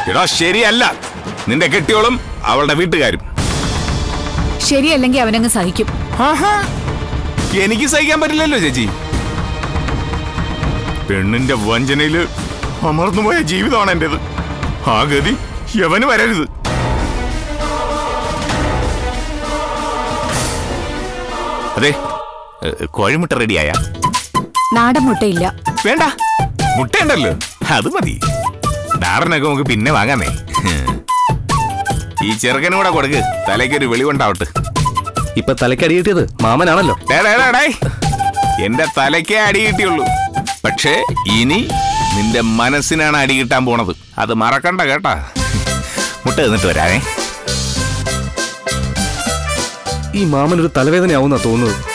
എടാ ശരിയല്ല നിന്റെ കെട്ടിയോളും അവളുടെ വീട്ടുകാരും ശരിയല്ലെങ്കിൽ അവനങ്ങ് സഹിക്കും ആഹാ. എനിക്ക് സഹിക്കാൻ പറ്റില്ലല്ലോ ചേച്ചി പെണ്ണിന്റെ വഞ്ചനയില് അമർന്നുപോയ ജീവിതമാണ് എന്റേത് ആ ഗതി യവന് വരരുത് അതെ ഏ, കോഴിമുട്ട റെഡിയായ നാടൻ മുട്ടയില്ല വേണ്ട മുട്ടയുണ്ടല്ലോ അത് മതി നാടനൊക്കെ നമുക്ക് പിന്നെ വാങ്ങാമേ ഈ ചെറുക്കനും കൂടെ കൊടുക്ക് തലയ്ക്കൊരു വെളിവുണ്ടാവട്ടെ ഇപ്പൊ തലക്കടി കിട്ടിയത് മാമനാണല്ലോ ഡേ, ഡേ, ഡേ, ഡേ. എന്റെ തലയ്ക്കേ അടി കിട്ടിയുള്ളൂ പക്ഷേ ഇനി നിന്റെ മനസ്സിനാണ് അടി കിട്ടാൻ പോണത് അത് മറക്കണ്ട കേട്ടാ മുട്ട തിന്നിട്ട് വരാവേ ഈ മാമനൊരു തലവേദനയാവുന്നാ തോന്നുന്നത്